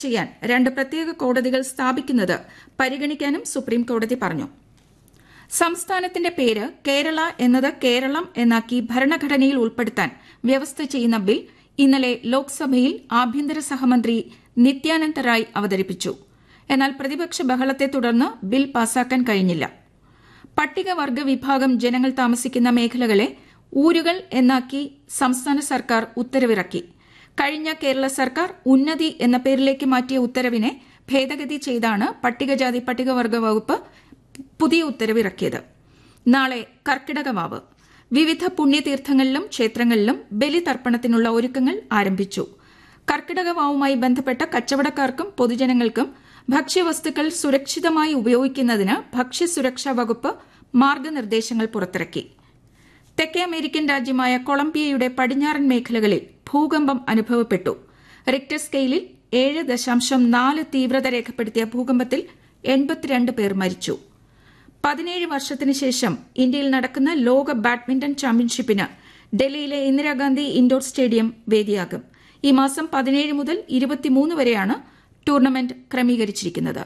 ചെയ്യാൻ രണ്ട് പ്രത്യേക കോടതികൾ സ്ഥാപിക്കുന്നത് പരിഗണിക്കാനും സുപ്രീം കോടതി പറഞ്ഞു സംസ്ഥാനത്തിന്റെ പേര് കേരള എന്നത് കേരളം എന്നാക്കി ഭരണഘടനയിൽ ഉൾപ്പെടുത്താൻ വ്യവസ്ഥ ചെയ്യുന്ന ബിൽ ഇന്നലെ ലോക്സഭയിൽ ആഭ്യന്തര സഹമന്ത്രി നിത്യാനന്ദ റായ് അവതരിപ്പിച്ചു എന്നാൽ പ്രതിപക്ഷ ബഹളത്തെ തുടർന്ന് ബിൽ പാസാക്കാൻ കഴിഞ്ഞില്ല പട്ടികവർഗ വിഭാഗം ജനങ്ങൾ താമസിക്കുന്ന മേഖലകളെ ഊരുകൾ എന്നാക്കി സംസ്ഥാന സർക്കാർ ഉത്തരവിറക്കി കഴിഞ്ഞ കേരള സർക്കാർ ഉന്നതി എന്ന പേരിലേക്ക് മാറ്റിയ ഉത്തരവിനെ ഭേദഗതി ചെയ്താണ് പട്ടികജാതി പട്ടികവർഗ വകുപ്പ് പുതിയ ഉത്തരവിറക്കിയത് നാളെ കർക്കിടകവാവ് വിവിധ പുണ്യതീർത്ഥങ്ങളിലും ക്ഷേത്രങ്ങളിലും ബലിതർപ്പണത്തിനുള്ള ഒരുക്കങ്ങൾ ആരംഭിച്ചു കർക്കിടകവാവുമായി ബന്ധപ്പെട്ട കച്ചവടക്കാർക്കും പൊതുജനങ്ങൾക്കും ഭക്ഷ്യവസ്തുക്കൾ സുരക്ഷിതമായി ഉപയോഗിക്കുന്നതിന് ഭക്ഷ്യസുരക്ഷാ വകുപ്പ് മാർഗനിർദ്ദേശങ്ങൾ പുറത്തിറക്കി തെക്കേ അമേരിക്കൻ രാജ്യമായ കൊളംബിയയുടെ പടിഞ്ഞാറൻ മേഖലകളിൽ ഭൂകമ്പം അനുഭവപ്പെട്ടു റിക്ടർ സ്കെയിലിൽ ഏഴ് ദശാംശം നാല് തീവ്രത രേഖപ്പെടുത്തിയ ഭൂകമ്പത്തിൽ എൺപത്തിരണ്ട് പേർ മരിച്ചു പതിനേഴ് വർഷത്തിന് ശേഷം ഇന്ത്യയിൽ നടക്കുന്ന ലോക ബാഡ്മിന്റൺ ചാമ്പ്യൻഷിപ്പിന് ഡൽഹിയിലെ ഇന്ദിരാഗാന്ധി ഇൻഡോർ സ്റ്റേഡിയം വേദിയാകും ഈ മാസം പതിനേഴ് മുതൽ ഇരുപത്തിമൂന്ന് വരെയാണ് ടൂർണമെന്റ് ക്രമീകരിച്ചിരിക്കുന്നത്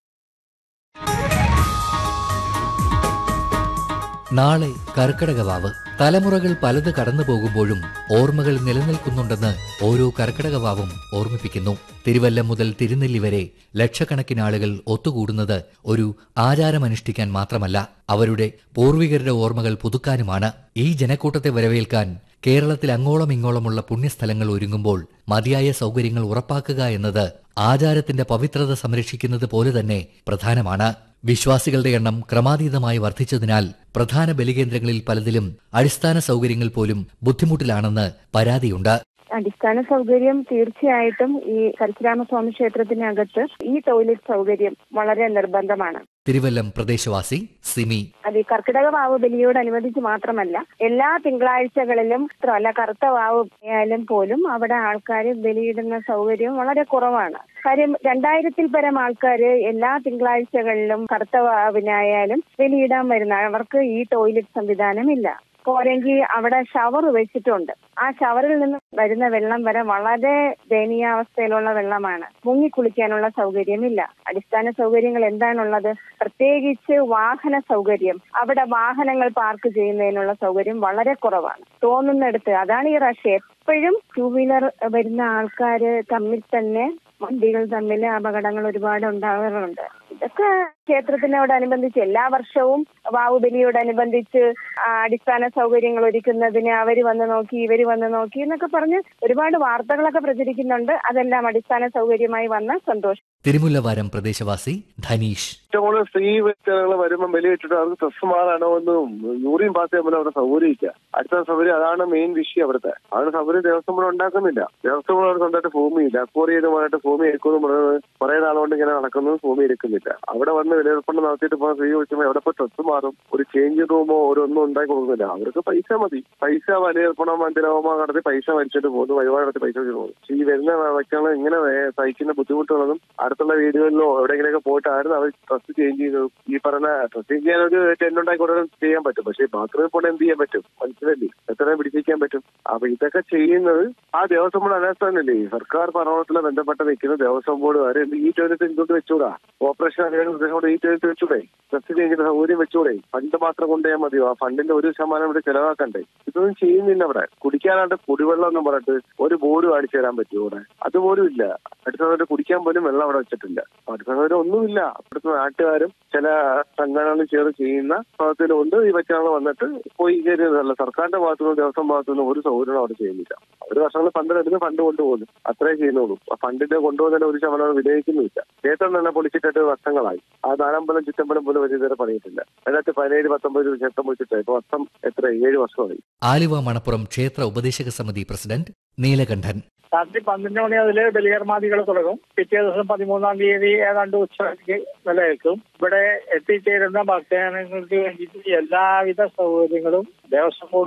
നാളെ കർക്കിടകവാവ് തലമുറകൾ പലത് കടന്നു പോകുമ്പോഴും ഓർമ്മകൾ നിലനിൽക്കുന്നുണ്ടെന്ന് ഓരോ കർക്കിടകവാവും ഓർമ്മിപ്പിക്കുന്നു തിരുവല്ലം മുതൽ തിരുനെല്ലി വരെ ലക്ഷക്കണക്കിന് ആളുകൾ ഒത്തുകൂടുന്നത് ഒരു ആചാരമനുഷ്ഠിക്കാൻ മാത്രമല്ല അവരുടെ പൂർവികരുടെ ഓർമ്മകൾ പുതുക്കാനുമാണ് ഈ ജനക്കൂട്ടത്തെ വരവേൽക്കാൻ കേരളത്തിൽ അങ്ങോളം ഇങ്ങോളമുള്ള പുണ്യസ്ഥലങ്ങൾ ഒരുങ്ങുമ്പോൾ മതിയായ സൗകര്യങ്ങൾ ഉറപ്പാക്കുക എന്നത് ആചാരത്തിന്റെ പവിത്രത സംരക്ഷിക്കുന്നത് പോലെ തന്നെ പ്രധാനമാണ് വിശ്വാസികളുടെ എണ്ണം ക്രമാതീതമായി വർദ്ധിച്ചതിനാൽ പ്രധാന ബലികേന്ദ്രങ്ങളിൽ പലതിലും അടിസ്ഥാന സൗകര്യങ്ങൾ പോലും ബുദ്ധിമുട്ടിലാണെന്ന് പരാതിയുണ്ട് അടിസ്ഥാന സൗകര്യം തീർച്ചയായിട്ടും ഈ പരശുരാമസ്വാമി ക്ഷേത്രത്തിനകത്ത് ഈ ടോയ്ലറ്റ് സൗകര്യം വളരെ നിർബന്ധമാണ് തിരുവല്ലം പ്രദേശവാസി സിമി അത് ഈ കർക്കിടക വാവ് ബലിയോടനുബന്ധിച്ച് മാത്രമല്ല എല്ലാ തിങ്കളാഴ്ചകളിലും അല്ല കറുത്ത വാവ് ആയാലും പോലും അവിടെ ആൾക്കാർ ബലിയിടുന്ന സൗകര്യം വളരെ കുറവാണ് കാര്യം രണ്ടായിരത്തിൽ പരം ആൾക്കാർ എല്ലാ തിങ്കളാഴ്ചകളിലും കറുത്ത വാവിനായാലും ബലിയിടാൻ വരുന്ന അവർക്ക് ഈ ടോയ്ലറ്റ് സംവിധാനം ഇല്ല പോരെങ്കിൽ അവിടെ ഷവർ വെച്ചിട്ടുണ്ട് ആ ഷവറിൽ നിന്ന് വരുന്ന വെള്ളം വരെ വളരെ ദയനീയാവസ്ഥയിലുള്ള വെള്ളമാണ് മുങ്ങി കുളിക്കാനുള്ള സൗകര്യമില്ല അടിസ്ഥാന സൗകര്യങ്ങൾ എന്താണുള്ളത് പ്രത്യേകിച്ച് വാഹന സൗകര്യം അവിടെ വാഹനങ്ങൾ പാർക്ക് ചെയ്യുന്നതിനുള്ള സൗകര്യം വളരെ കുറവാണ് തോന്നുന്നിടത്ത് അതാണ് ഈ റഷ് എപ്പോഴും ടൂ വീലർ വരുന്ന ആൾക്കാർ തമ്മിൽ തന്നെ വണ്ടികൾ തമ്മിൽ അപകടങ്ങൾ ഒരുപാട് ഉണ്ടാകാറുണ്ട് ഇതൊക്കെ ക്ഷേത്രത്തിനോടനുബന്ധിച്ച് എല്ലാ വർഷവും വാവുബലിയോടനുബന്ധിച്ച് അടിസ്ഥാന സൗകര്യങ്ങൾ ഒരുക്കുന്നതിന് അവര് വന്ന് നോക്കി ഇവര് വന്ന് നോക്കി എന്നൊക്കെ പറഞ്ഞ് ഒരുപാട് വാർത്തകളൊക്കെ പ്രചരിക്കുന്നുണ്ട് അതെല്ലാം അടിസ്ഥാന സൗകര്യമായി വന്ന സന്തോഷം തിരുമുല്ലവാരം പ്രദേശവാസി ധനീഷ് ഏറ്റവും കൂടുതൽ സ്ത്രീ വ്യക്തികൾ വരുമ്പോൾ ബലി വെച്ചിട്ട് അവർക്ക് സ്ട്രെസ് മാറാനോന്നും യൂറിൻ പാസ് ചെയ്യാൻ പോലും അവിടെ സൗകര്യമില്ല അടുത്ത സൗകര്യം അതാണ് മെയിൻ വിഷയം അവിടുത്തെ അതിന് സൗകര്യം ദേവസ്വം ബോർഡ് ഉണ്ടാക്കുന്നില്ല ദേവസ്വം ബോർഡ് അവിടെ സ്വന്തമായിട്ട് ഭൂമിയില്ല അക്വറി ചെയ്ത് പറഞ്ഞിട്ട് ഭൂമി എടുക്കുമെന്ന് പറയുന്നത് കുറെ നാളുകൊണ്ട് ഇങ്ങനെ നടക്കുന്നു ഭൂമി എടുക്കുന്നില്ല അവിടെ വന്ന് വിലയിരുപ്പണം നടത്തിയിട്ട് പോകുന്ന സ്ത്രീ ചോദിക്കുമ്പോൾ എവിടെ പോയി സ്ട്രെസ് മാറും ഒരു ചേഞ്ച് റൂമോ ഒരു ഒന്നും ഉണ്ടാക്കി കൊടുക്കുന്നില്ല അവർക്ക് പൈസ മതി പൈസ വിലയിരുപ്പണം മന്ദിരഹോമോ നടത്തി പൈസ വലിച്ചിട്ട് പോകുന്നു വഴിപാട് നടത്തി പൈസ വെച്ചിട്ട് പോകുന്നു പക്ഷേ ഈ വരുന്ന വ്യക്തികൾ ഇങ്ങനെ വേ- സഹിക്കുന്ന ബുദ്ധിമുട്ടുകളൊന്നും അടുത്തുള്ള വീടുകളിലോ എവിടെയെങ്കിലുമൊക്കെ പോയിട്ടായിരുന്നു അവർ ഡ്രസ് ചേഞ്ച് ചെയ്യുന്നത് ഈ പറഞ്ഞ ഡ്രസ് ചേഞ്ച് ചെയ്യാൻ ഒരു ടെന്റ് ഉണ്ടാക്കി കൊടുക്കാൻ ചെയ്യാൻ പറ്റും പക്ഷേ ബാത്റൂമിൽ പോയിട്ട് എന്ത് ചെയ്യാൻ പറ്റും മനസ്സിലല്ലേ എത്ര പിടിച്ചിരിക്കാൻ പറ്റും അപ്പൊ ഇതൊക്കെ ചെയ്യുന്നത് ആ ദേവസ്വം ബോർഡ് അനാസ്ഥാനല്ലേ സർക്കാർ ഭരണത്തിലെ ബന്ധപ്പെട്ട് നിൽക്കുന്ന ദേവസ്വം ബോർഡുകാർ എന്ത് ഈ ടോയ്ലറ്റ് എന്തുകൊണ്ട് വെച്ചൂടാ ഓപ്പറേഷൻ അറിയാൻ ഉദ്ദേശം ഈ ടോയ്ലറ്റ് വെച്ചൂടെ ഡ്രസ് ചേഞ്ചിന്റെ സൗകര്യം വെച്ചൂടെ ഫണ്ട് മാത്രം കൊണ്ടുപോയാൽ മതിയോ ആ ഫണ്ടിന്റെ ഒരു ശതമാനം ഇവിടെ ചെലവാക്കണ്ടേ ഇതൊന്നും ചെയ്യുന്നില്ല അവിടെ കുടിക്കാനായിട്ട് കുടിവെള്ളം എന്ന് പറഞ്ഞിട്ട് ഒരു ബോർഡ് കാണിച്ചു തരാൻ പറ്റുമോ ഇവിടെ അതുപോലും ഇല്ല അടുത്ത സമയത്ത് കുടിക്കാൻ പോലും വെള്ളം അവിടെ വെച്ചിട്ടില്ല അടുത്ത സമയത്ത് ഒന്നുമില്ല അവിടുത്തെ നാട്ടുകാരും ചില സംഘടനകൾ ചേർന്ന് ചെയ്യുന്ന ഭാഗത്തിലുണ്ട് ഈ വെച്ചാണ് വന്നിട്ട് പോയി കയറിയതല്ല സർക്കാരിന്റെ ഭാഗത്തുനിന്നും ദേവസ്വം ഭാഗത്തുനിന്നും ഒരു സൗകര്യം അവിടെ ചെയ്യുന്നില്ല ഒരു വർഷങ്ങൾ ഫണ്ട് എടുത്ത് ഫണ്ട് കൊണ്ടുപോകുന്നു അത്രേ ചെയ്യുന്നുള്ളൂ ആ ഫണ്ടിന്റെ കൊണ്ടുപോകുന്നതിന് ഒരു ശതമാനം വിനിയോഗിക്കുന്നില്ല ക്ഷേത്രം തന്നെ പൊളിച്ചിട്ട് വർഷങ്ങളായി ആ നാലമ്പലം ചുറ്റമ്പലം പോലും വലിയ ഇതുവരെ പണിയിട്ടില്ല അതിനകത്ത് പതിനേഴ് പത്തൊമ്പത് ക്ഷേത്രം പൊളിച്ചിട്ട് ഇപ്പൊ വർഷം എത്ര ഏഴ് വർഷമായി ആലുവ മണപ്പുറം ക്ഷേത്ര ഉപദേശക സമിതി പ്രസിഡന്റ് നീലകണ്ഠൻ രാത്രി പന്ത്രണ്ട് മണി മുതൽ ബലികർമാദികൾ തുടങ്ങും പിറ്റേ ദിവസം പതിമൂന്നാം തീയതി ഏതാണ്ട് ഉച്ചയ്ക്ക് നിലനിൽക്കും ഇവിടെ എത്തിച്ചേരുന്ന ഭക്തജനങ്ങൾക്ക് വേണ്ടിയിട്ട് എല്ലാവിധ സൗകര്യങ്ങളും ദേവസ്വം ബോർഡും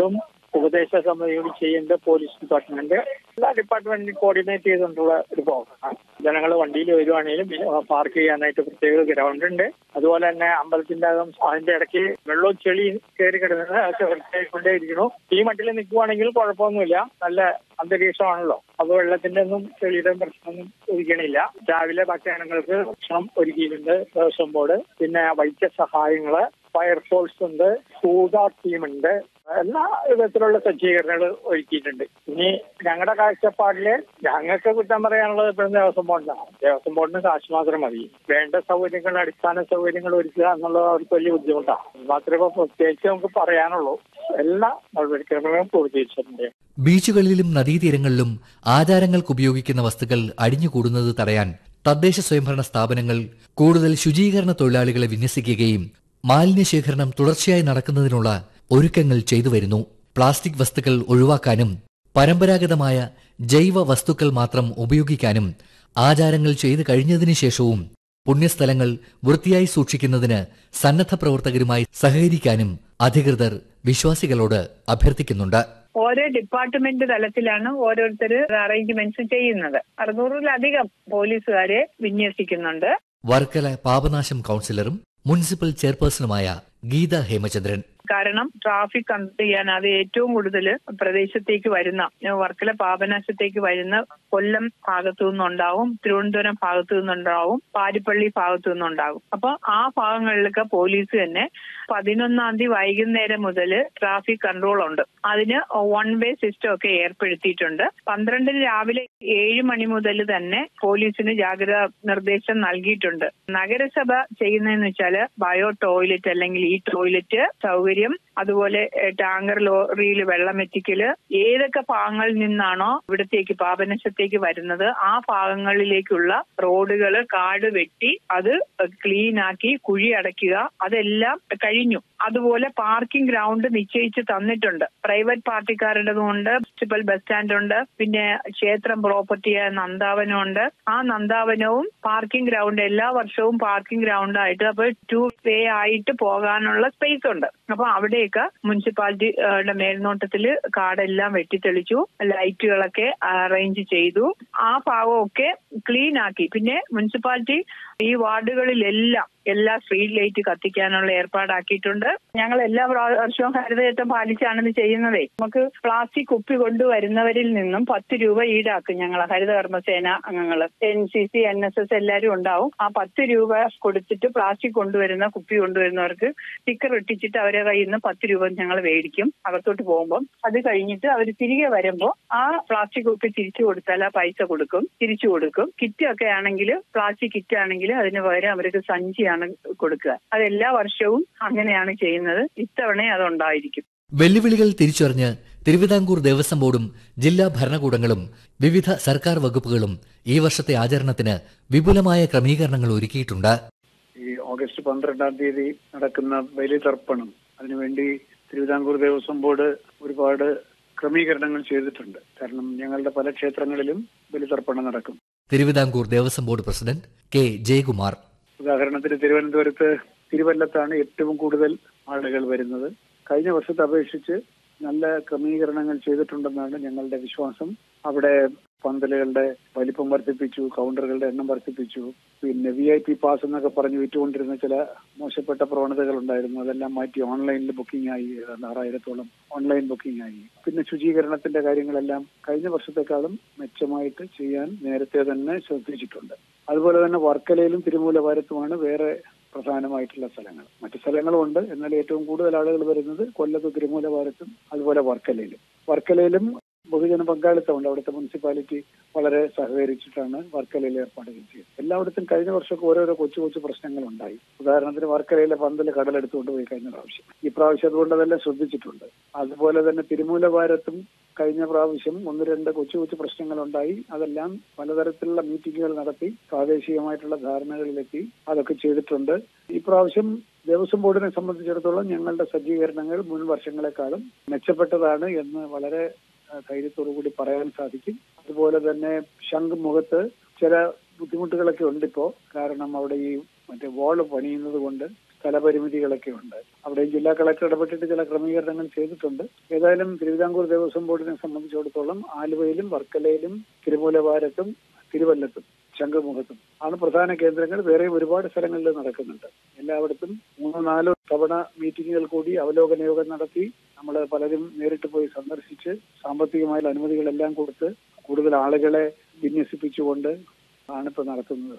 ഉപദേശ സമിതികൾ ചെയ്യേണ്ട പോലീസ് ഡിപ്പാർട്ട്മെന്റ് എല്ലാ ഡിപ്പാർട്ട്മെന്റിനും കോർഡിനേറ്റ് ചെയ്തുകൊണ്ടുള്ള ഒരു പ്രോഗ്രാം ജനങ്ങൾ വണ്ടിയിൽ വരുവാണെങ്കിലും പാർക്ക് ചെയ്യാനായിട്ട് പ്രത്യേക ഗ്രൗണ്ട് ഉണ്ട് അതുപോലെ തന്നെ അമ്പലത്തിന്റെ അകം അതിന്റെ ഇടയ്ക്ക് വെള്ളവും ചെളി കയറി കിടന്നത് അതൊക്കെ വൃത്തിയായിക്കൊണ്ടേ ഇരിക്കണു ഈ മട്ടിൽ നിൽക്കുവാണെങ്കിൽ കുഴപ്പമൊന്നുമില്ല നല്ല അന്തരീക്ഷമാണല്ലോ അപ്പൊ വെള്ളത്തിന്റെ ഒന്നും ചെളിയുടെ പ്രശ്നമൊന്നും ഒരിക്കണില്ല രാവിലെ ഭക്ഷണങ്ങൾക്ക് ഭക്ഷണം ഒരുക്കിയിട്ടുണ്ട് ദേവസ്വം ബോർഡ് പിന്നെ വൈദ്യസഹായങ്ങള് ഫയർഫോഴ്സ് ഉണ്ട് സൂത ടീമുണ്ട് എല്ലാ വിധത്തിലുള്ള സജ്ജീകരണങ്ങൾ ഒരുക്കിയിട്ടുണ്ട് ഇനി ഞങ്ങളുടെ കാഴ്ചപ്പാടില് ഞങ്ങൾക്ക് കുറ്റം പറയാനുള്ളത് എപ്പോഴും ദേവസ്വം ബോർഡിനാണ് ദേവസ്വം ബോർഡിന് കാശ് മാത്രം മതി വേണ്ട സൗകര്യങ്ങൾ അടിസ്ഥാന സൗകര്യങ്ങൾ ഒരുക്കുക എന്നുള്ളത് അവർക്ക് വലിയ ബുദ്ധിമുട്ടാണ് അത് മാത്രമേ പ്രത്യേകിച്ച് നമുക്ക് പറയാനുള്ളൂ എല്ലാ നടപടിക്രമങ്ങളും പൂർത്തീകരിച്ചിട്ടുണ്ട് ബീച്ചുകളിലും നദീതീരങ്ങളിലും ആചാരങ്ങൾക്ക് ഉപയോഗിക്കുന്ന വസ്തുക്കൾ അടിഞ്ഞുകൂടുന്നത് തടയാൻ തദ്ദേശ സ്വയംഭരണ സ്ഥാപനങ്ങൾ കൂടുതൽ ശുചീകരണ തൊഴിലാളികളെ വിന്യസിക്കുകയും മാലിന്യ ശേഖരണം തുടർച്ചയായി നടക്കുന്നതിനുള്ള ഒരുക്കങ്ങൾ ചെയ്തു വരുന്നു പ്ലാസ്റ്റിക് വസ്തുക്കൾ ഒഴിവാക്കാനും പരമ്പരാഗതമായ ജൈവ വസ്തുക്കൾ മാത്രം ഉപയോഗിക്കാനും ആചാരങ്ങൾ ചെയ്തു കഴിഞ്ഞതിനു ശേഷവും പുണ്യസ്ഥലങ്ങൾ വൃത്തിയായി സൂക്ഷിക്കുന്നതിന് സന്നദ്ധ പ്രവർത്തകരുമായി സഹകരിക്കാനും അധികൃതർ വിശ്വാസികളോട് അഭ്യർത്ഥിക്കുന്നുണ്ട് ഓരോ ഡിപ്പാർട്ട്മെന്റ് തലത്തിലാണ് ഓരോരുത്തർ അറേഞ്ച്മെന്റ്സ് ചെയ്യുന്നത് അറുന്നൂറിലധികം പോലീസുകാരെ വിന്യസിക്കുന്നുണ്ട് വർക്കല പാപനാശം കൌൺസിലറും മുനിസിപ്പൽ ചെയർപേഴ്സണുമായ ഗീത ഹേമചന്ദ്രൻ കാരണം ട്രാഫിക് കൺട്രോൾ ചെയ്യാൻ അത് ഏറ്റവും കൂടുതൽ പ്രദേശത്തേക്ക് വരുന്ന വർക്കല പാപനാശത്തേക്ക് വരുന്ന കൊല്ലം ഭാഗത്തു നിന്നുണ്ടാവും തിരുവനന്തപുരം ഭാഗത്തു നിന്നുണ്ടാവും പാരിപ്പള്ളി ഭാഗത്തു നിന്നുണ്ടാകും അപ്പൊ ആ ഭാഗങ്ങളിലൊക്കെ പോലീസ് തന്നെ പതിനൊന്നാം തീയതി വൈകുന്നേരം മുതൽ ട്രാഫിക് കൺട്രോൾ ഉണ്ട് അതിന് വൺ വേ സിസ്റ്റം ഒക്കെ ഏർപ്പെടുത്തിയിട്ടുണ്ട് പന്ത്രണ്ടിന് രാവിലെ ഏഴ് മണി മുതൽ തന്നെ പോലീസിന് ജാഗ്രതാ നിർദ്ദേശം നൽകിയിട്ടുണ്ട് നഗരസഭ ചെയ്യുന്നതെന്ന് വെച്ചാല് ബയോ ടോയ്ലറ്റ് അല്ലെങ്കിൽ ഈ ടോയ്ലറ്റ് സൗകര്യം അതുപോലെ ഏഹ്, ടാങ്കർ ലോറിയിൽ വെള്ളം എത്തിക്കല് ഏതൊക്കെ ഭാഗങ്ങളിൽ നിന്നാണോ ഇവിടത്തേക്ക് പാപനശത്തേക്ക് വരുന്നത് ആ ഭാഗങ്ങളിലേക്കുള്ള റോഡുകൾ കാട് വെട്ടി അത് ക്ലീൻ ആക്കി കുഴി അടയ്ക്കുക അതെല്ലാം കഴിഞ്ഞു അതുപോലെ പാർക്കിംഗ് ഗ്രൗണ്ട് നിശ്ചയിച്ച് തന്നിട്ടുണ്ട് പ്രൈവറ്റ് പാർട്ടിക്കാരുടേതുകൊണ്ട് മുനിസിപ്പൽ ബസ് സ്റ്റാൻഡ് ഉണ്ട് പിന്നെ ക്ഷേത്രം പ്രോപ്പർട്ടിയായ നന്ദാവനം ഉണ്ട് ആ നന്ദാവനവും പാർക്കിംഗ് ഗ്രൗണ്ട് എല്ലാ വർഷവും പാർക്കിംഗ് ഗ്രൗണ്ട് ആയിട്ട് അപ്പൊ ടു വേ ആയിട്ട് പോകാനുള്ള സ്പേസ് ഉണ്ട് അപ്പൊ അവിടെയൊക്കെ മുനിസിപ്പാലിറ്റിയുടെ മേൽനോട്ടത്തിൽ കാടെല്ലാം വെട്ടിത്തെളിച്ചു ലൈറ്റുകളൊക്കെ അറേഞ്ച് ചെയ്തു ആ ഭാഗമൊക്കെ ക്ലീൻ ആക്കി പിന്നെ മുനിസിപ്പാലിറ്റി ഈ വാർഡുകളിലെല്ലാം എല്ലാ സ്ട്രീറ്റ് ലൈറ്റ് കത്തിക്കാനുള്ള ഏർപ്പാടാക്കിയിട്ടുണ്ട് ഞങ്ങൾ എല്ലാ വർഷവും ഹരിതചട്ടം പാലിച്ചാണ് ഇത് ചെയ്യുന്നതേ നമുക്ക് പ്ലാസ്റ്റിക് കുപ്പി കൊണ്ടുവരുന്നവരിൽ നിന്നും പത്ത് രൂപ ഈടാക്കും ഞങ്ങൾ ഹരിതകർമ്മസേന അംഗങ്ങൾ N C C N S S എല്ലാവരും ഉണ്ടാവും ആ പത്ത് രൂപ കൊടുത്തിട്ട് പ്ലാസ്റ്റിക് കൊണ്ടുവരുന്ന കുപ്പി കൊണ്ടുവരുന്നവർക്ക് സ്റ്റിക്കർ ഒട്ടിച്ചിട്ട് അവരെ കയ്യിൽ നിന്ന് പത്ത് രൂപ ഞങ്ങൾ മേടിക്കും അകത്തോട്ട് പോകുമ്പോൾ അത് കഴിഞ്ഞിട്ട് അവർ തിരികെ വരുമ്പോൾ ആ പ്ലാസ്റ്റിക് കുപ്പി തിരിച്ചു കൊടുത്താൽ ആ പൈസ കൊടുക്കും തിരിച്ചു കൊടുക്കും കിറ്റ് ഒക്കെ ആണെങ്കിൽ പ്ലാസ്റ്റിക് കിറ്റ് ആണെങ്കിൽ അതിന് പകരം അവർക്ക് സഞ്ചിയാണ് കൊടുക്കുക അത് എല്ലാ വർഷവും അങ്ങനെയാണ് ചെയ്യുന്നത് ഇത്തവണ അതുണ്ടായിരിക്കും വെല്ലുവിളികൾ തിരിച്ചറിഞ്ഞ് തിരുവിതാംകൂർ ദേവസ്വം ബോർഡും ജില്ലാ ഭരണകൂടങ്ങളും വിവിധ സർക്കാർ വകുപ്പുകളും ഈ വർഷത്തെ ആചരണത്തിന് വിപുലമായ ക്രമീകരണങ്ങൾ ഒരുക്കിയിട്ടുണ്ട് ഈ ഓഗസ്റ്റ് പന്ത്രണ്ടാം തീയതി നടക്കുന്ന ബലിതർപ്പണം അതിനുവേണ്ടി തിരുവിതാംകൂർ ദേവസ്വം ബോർഡ് ഒരുപാട് ക്രമീകരണങ്ങൾ ചെയ്തിട്ടുണ്ട് കാരണം ഞങ്ങളുടെ പല ക്ഷേത്രങ്ങളിലും ബലിതർപ്പണം നടക്കും Thiruvithamkoor Devaswom board president K Jayakumar ഉദാഹരണത്തിന് തിരുവനന്തപുരത്ത് തിരുവല്ലത്താണ് ഏറ്റവും കൂടുതൽ ആളുകൾ വരുന്നത് കഴിഞ്ഞ വർഷത്തെ അപേക്ഷിച്ച് നല്ല ക്രമീകരണങ്ങൾ ചെയ്തിട്ടുണ്ടെന്നാണ് ഞങ്ങളുടെ വിശ്വാസം അവിടെ പന്തലുകളുടെ വലിപ്പം വർദ്ധിപ്പിച്ചു കൗണ്ടറുകളുടെ എണ്ണം വർദ്ധിപ്പിച്ചു പിന്നെ വി ഐ പി പാസ് എന്നൊക്കെ പറഞ്ഞ് വിറ്റുകൊണ്ടിരുന്ന ചില മോശപ്പെട്ട പ്രവണതകൾ ഉണ്ടായിരുന്നു അതെല്ലാം മാറ്റി ഓൺലൈനിൽ ബുക്കിംഗ് ആയി ഏതാണ്ട് ആറായിരത്തോളം ഓൺലൈൻ ബുക്കിംഗ് ആയി പിന്നെ ശുചീകരണത്തിന്റെ കാര്യങ്ങളെല്ലാം കഴിഞ്ഞ വർഷത്തെക്കാളും മെച്ചമായിട്ട് ചെയ്യാൻ നേരത്തെ തന്നെ ശ്രദ്ധിച്ചിട്ടുണ്ട് അതുപോലെ തന്നെ വർക്കലയിലും തിരുമൂലവാരത്തുമാണ് വേറെ പ്രധാനമായിട്ടുള്ള സ്ഥലങ്ങൾ മറ്റു സ്ഥലങ്ങളും ഉണ്ട് എന്നാൽ ഏറ്റവും കൂടുതൽ ആളുകൾ വരുന്നത് കൊല്ലത്ത് തിരുമൂലവാരത്തും അതുപോലെ വർക്കലയിലും വർക്കലയിലും ബഹുജന പങ്കാളിത്തമുണ്ട് അവിടുത്തെ മുനിസിപ്പാലിറ്റി വളരെ സഹകരിച്ചിട്ടാണ് വർക്കലയിൽ ഏർപ്പാടുകൾ ചെയ്തത് എല്ലായിടത്തും കഴിഞ്ഞ വർഷമൊക്കെ ഓരോരോ കൊച്ചു കൊച്ചു പ്രശ്നങ്ങൾ ഉണ്ടായി ഉദാഹരണത്തിന് വർക്കലയിലെ പന്തൽ കടലെടുത്തുകൊണ്ട് പോയി കഴിഞ്ഞ പ്രാവശ്യം ഈ പ്രാവശ്യം അതുകൊണ്ട് അതെല്ലാം ശ്രദ്ധിച്ചിട്ടുണ്ട് അതുപോലെ തന്നെ തിരുമൂലവാരത്തും കഴിഞ്ഞ പ്രാവശ്യം ഒന്ന് രണ്ട് കൊച്ചു കൊച്ചു പ്രശ്നങ്ങളുണ്ടായി അതെല്ലാം പലതരത്തിലുള്ള മീറ്റിങ്ങുകൾ നടത്തി പ്രാദേശികമായിട്ടുള്ള ധാരണകളിലെത്തി അതൊക്കെ ചെയ്തിട്ടുണ്ട് ഈ പ്രാവശ്യം ദേവസ്വം ബോർഡിനെ സംബന്ധിച്ചിടത്തോളം ഞങ്ങളുടെ സജ്ജീകരണങ്ങൾ മുൻ വർഷങ്ങളെക്കാളും മെച്ചപ്പെട്ടതാണ് എന്ന് വളരെ ധൈര്യത്തോടു കൂടി പറയാൻ സാധിക്കും അതുപോലെ തന്നെ ശംഖുമുഖത്ത് ചില ബുദ്ധിമുട്ടുകളൊക്കെ ഉണ്ട് ഇപ്പോ കാരണം അവിടെ ഈ മറ്റേ വാള് പണിയുന്നത് കൊണ്ട് സ്ഥലപരിമിതികളൊക്കെ ഉണ്ട് അവിടെ ജില്ലാ കളക്ടർ ഇടപെട്ടിട്ട് ചില ക്രമീകരണങ്ങൾ ചെയ്തിട്ടുണ്ട് ഏതായാലും തിരുവിതാംകൂർ ദേവസ്വം ബോർഡിനെ സംബന്ധിച്ചിടത്തോളം ആലുവയിലും വർക്കലയിലും തിരുമൂലവാരത്തും തിരുവല്ലത്തും ശംഖുമുഖത്തും ആണ് പ്രധാന കേന്ദ്രങ്ങൾ വേറെ ഒരുപാട് സ്ഥലങ്ങളിൽ നടക്കുന്നുണ്ട് എല്ലായിടത്തും മൂന്നോ നാലോ തവണ മീറ്റിങ്ങുകൾ കൂടി അവലോകന യോഗം നടത്തി നമ്മൾ പലരും നേരിട്ട് പോയി സന്ദർശിച്ച് സാമ്പത്തികമായ അനുമതികളെല്ലാം കൊടുത്ത് കൂടുതൽ ആളുകളെ വിന്യസിപ്പിച്ചുകൊണ്ട് ആണ് ഇപ്പോൾ നടത്തുന്നത്